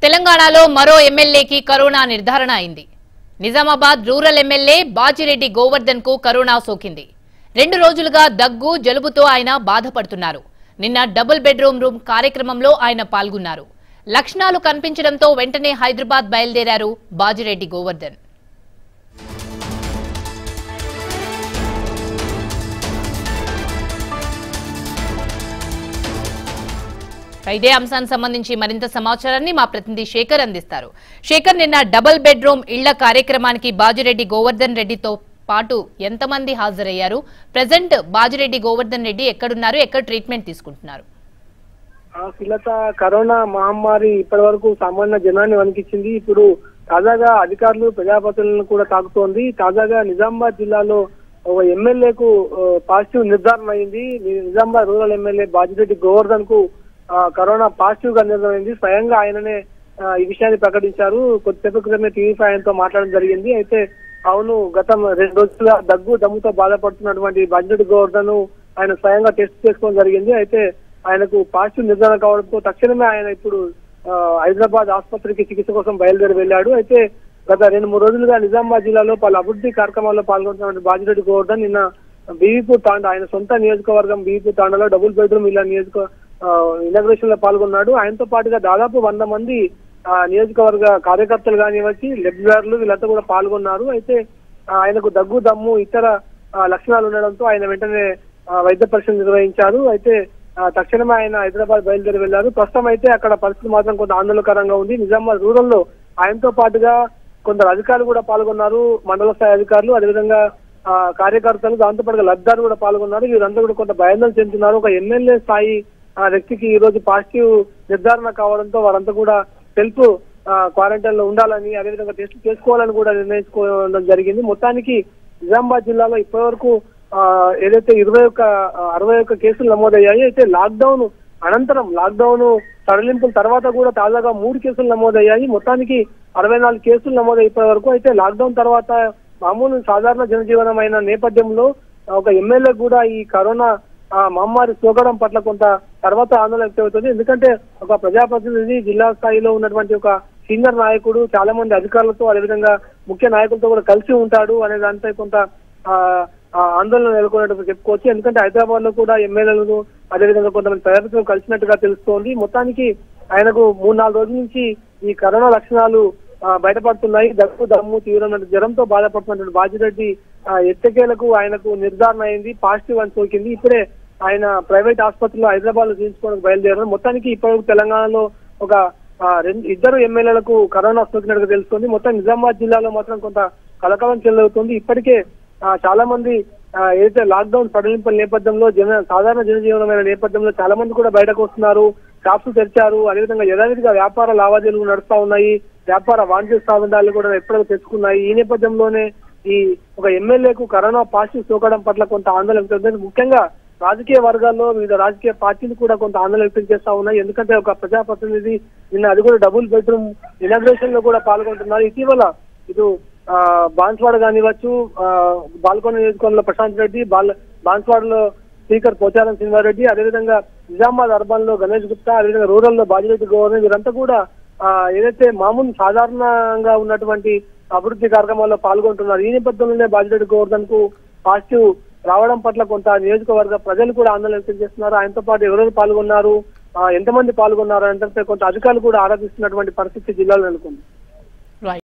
తెలంగాణలో మరో ఎమ్మెల్యేకి కరోనా నిర్ధారణ అయింది నిజామాబాద్ రూరల్ ఎమ్మెల్యే బాజిరెడ్డి గోవర్ధన్ కు కరోనా సోకింది రెండు రోజులుగా దగ్గు జలుబుతో ఆయన బాధపడుతున్నారు నిన్న డబుల్ బెడ్రూమ్ రూమ్ కార్యక్రమంలో ఆయన పాల్గొన్నారు లక్షణాలు కనిపించడంతో వెంటనే హైదరాబాద్ బయలుదేరారు బాజిరెడ్డి గోవర్ధన్ ఇదే అంశానికి సంబంధించి మరింత సమాచారాన్ని మా ప్రతినిధి శేఖర్ అందిస్తారు శేఖర్ నిన్న డబుల్ బెడ్రూమ్ ఇళ్ల కార్యక్రమానికి బాజిరెడ్డి గోవర్ధన్ రెడ్డితో పాటు ఎంతమంది హాజరయ్యారు ప్రజెంట్ బాజిరెడ్డి గోవర్ధన్ రెడ్డి ఎక్కడున్నారు ఎక్కడ ట్రీట్మెంట్ తీసుకుంటున్నారు ఆ శిలత కరోనా మహమ్మారి ఇప్పటి వరకు సామాన్య జనాన్ని వణికించింది ఇప్పుడు తాజాగా అధికారులు ప్రజాప్రతినిధులను కూడా తాకుతోంది తాజాగా నిజామాబాద్ జిల్లాలో ఒక ఎమ్మెల్యేకు పాజిటివ్ నిర్ధారణ అయింది ని- నిజామాబాద్ రూరల్ ఎమ్మెల్యే బాజిరెడ్డి గోవర్ధన్ కు ఆ, కరోనా పాజిటివ్ గా నిర్ధారణ అయింది స్వయంగా ఆయననే ఆ, ఈ విషయాన్ని ప్రకటించారు కొద్దిసేపు క్రితమే టీవీ ఫైవ్ ఆయనతో మాట్లాడడం జరిగింది అయితే అవును గత రెండు రోజులుగా దగ్గు దమ్ముతో బాధపడుతున్నటువంటి బాజిరెడ్డి గోవర్ధన్ ఆయన స్వయంగా టెస్ట్ చేసుకోవడం జరిగింది అయితే ఆయనకు పాజిటివ్ నిర్ధారణ కావడంతో తక్షణమే ఆయన ఇప్పుడు ఆ, హైదరాబాద్ ఆసుపత్రికి చికిత్స కోసం బయలుదేరి వెళ్ళాడు అయితే గత రెండు మూడు రోజులుగా నిజామాబాద్ జిల్లాలో పలు అభివృద్ధి కార్యక్రమాల్లో పాల్గొంటున్న బాజిరెడ్డి గోవర్ధన్ నిన్న బీవీపూర్ తాండా ఆయన సొంత నియోజకవర్గం బీవీపూర్ తాండాలో డబుల్ బెడ్రూమ్ ఇళ్ల నియోజక ఇనాగ్రేషన్ లో పాల్గొన్నాడు ఆయనతో పాటుగా దాదాపు వంద మంది ఆ, నియోజకవర్గ కార్యకర్తలు కానివ్వచ్చు లెబ్జార్లు వీళ్ళంతా కూడా పాల్గొన్నారు అయితే ఆ, ఆయనకు దగ్గు దమ్ము ఇతర ఆ, లక్షణాలు ఉండడంతో ఆయన వెంటనే ఆ, వైద్య పరీక్షలు నిర్వహించారు అయితే ఆ, తక్షణమే ఆయన హైదరాబాద్ బయలుదేరి వెళ్లారు ప్రస్తుతం అయితే అక్కడ పరిస్థితి మాత్రం కొంత ఆందోళనకరంగా ఉంది నిజామాబాద్ రూరల్ లో ఆయనతో పాటుగా కొందరు అధికారులు కూడా పాల్గొన్నారు మండల స్థాయి అధికారులు అదేవిధంగా ఆ, కార్యకర్తలు దాంతో పాటుగా లబ్ధారు కూడా పాల్గొన్నారు వీరంతా కూడా కొంత భయాందోళన చెందుతున్నారు ఒక ఎమ్మెల్యే స్థాయి ఆ వ్యక్తికి ఈ రోజు పాజిటివ్ నిర్ధారణ కావడంతో వారంతా కూడా సెల్ఫ్ క్వారంటైన్ లో ఉండాలని అదేవిధంగా టెస్ట్ చేసుకోవాలని కూడా నిర్ణయించుకోవడం జరిగింది మొత్తానికి నిజామాబాద్ జిల్లాలో ఇప్పటివరకు ఆ, ఏదైతే ఇరవై ఒక్క ఆ, అరవై ఒక్క కేసులు నమోదయ్యాయి అయితే లాక్డౌన్ అనంతరం లాక్డౌన్ సడలింపుల తర్వాత కూడా తాజాగా మూడు కేసులు నమోదయ్యాయి మొత్తానికి అరవై నాలుగు కేసులు నమోదయ్యి ఇప్పటి వరకు అయితే లాక్డౌన్ తర్వాత మామూలు సాధారణ జనజీవనమైన నేపథ్యంలో ఒక ఎమ్మెల్యే కూడా ఈ కరోనా ఆ మహమ్మారి సోకడం పట్ల కొంత తర్వాత ఆందోళన వ్యక్తమవుతుంది ఎందుకంటే ఒక ప్రజాప్రతినిధి జిల్లా స్థాయిలో ఉన్నటువంటి ఒక సీనియర్ నాయకుడు చాలా మంది అధికారులతో అదేవిధంగా ముఖ్య నాయకులతో కూడా కలిసి ఉంటాడు అనే దానిపై కొంత ఆ, ఆ, ఆందోళన నెలకొన్నట్టు చెప్పుకోవచ్చు ఎందుకంటే హైదరాబాద్ లో కూడా ఎమ్మెల్యేలను అదేవిధంగా కొంతమంది ప్రజాప్రతినిధులు కలిసినట్టుగా తెలుస్తోంది మొత్తానికి ఆయనకు మూడు నాలుగు రోజుల నుంచి ఈ కరోనా లక్షణాలు ఆ, బయటపడుతున్నాయి దగ్గు దమ్ము తీవ్రమైన జ్వరంతో బాధపడుతున్నటువంటి బాజిరెడ్డి ఆ, ఎట్టకేలకు ఆయనకు నిర్ధారణ అయింది పాజిటివ్ అని సోకింది ఇప్పుడే ఆయన ప్రైవేట్ ఆసుపత్రిలో హైదరాబాద్ లో తీసుకోవడానికి బయలుదేరారు మొత్తానికి ఇప్పటివరకు తెలంగాణలో ఒక ఆ, రెండు ఇద్దరు ఎమ్మెల్యేలకు కరోనా సోకినట్టుగా తెలుస్తుంది మొత్తం నిజామాబాద్ జిల్లాలో మాత్రం కొంత కలకలం చెల్లవుతుంది ఇప్పటికే ఆ, చాలా మంది ఆ, ఏదైతే లాక్డౌన్ సడలింపుల నేపథ్యంలో జన సాధారణ జనజీవనమైన నేపథ్యంలో చాలా మంది కూడా బయటకు వస్తున్నారు షాప్స్ తెరిచారు అదేవిధంగా యథావిధిగా వ్యాపార లావాదేవీలు నడుస్తా ఉన్నాయి వ్యాపార వాణిజ్య స్థాపనాలు కూడా ఎప్పటికీ తెచ్చుకున్నాయి ఈ నేపథ్యంలోనే ఈ ఒక ఎమ్మెల్యేకు కరోనా పాజిటివ్ సోకడం పట్ల కొంత ఆందోళన వ్యక్తం అవుతుంది. ముఖ్యంగా రాజకీయ వర్గాల్లో వివిధ రాజకీయ పార్టీలు కూడా కొంత ఆందోళన వ్యక్తం చేస్తా ఉన్నాయి ఎందుకంటే ఒక ప్రజాప్రతినిధి నిన్న అది కూడా డబుల్ బెడ్రూమ్ ఇనాగ్రేషన్ లో కూడా పాల్గొంటున్నారు ఇటీవల ఇటు ఆ, బాన్స్వాడ కానివ్వచ్చు ఆ, బాల్కొండ నియోజకవర్గంలో ప్రశాంత్ రెడ్డి బాల్ బాన్స్వాడలో స్పీకర్ పోచారం సింహారెడ్డి అదేవిధంగా నిజామాబాద్ అర్బన్ లో గణేష్ గుప్తా అదేవిధంగా రూరల్ లో బాజిరెడ్డి గవర్నర్ వీరంతా కూడా ఆ, ఏదైతే మామూలు సాధారణంగా ఉన్నటువంటి అభివృద్ధి కార్యక్రమాల్లో పాల్గొంటున్నారు ఈ నేపథ్యంలోనే బాజిరెడ్డి గోవర్ధన్ కు పాజిటివ్ రావడం పట్ల కొంత నియోజకవర్గ ప్రజలు కూడా ఆందోళన వ్యక్తం చేస్తున్నారు ఆయనతో పాటు ఎవరెవరు పాల్గొన్నారు ఆ, ఎంతమంది పాల్గొన్నారు అంటే కొంత అధికారులు కూడా ఆరాధిస్తున్నటువంటి పరిస్థితి జిల్లాలో నెలకొంది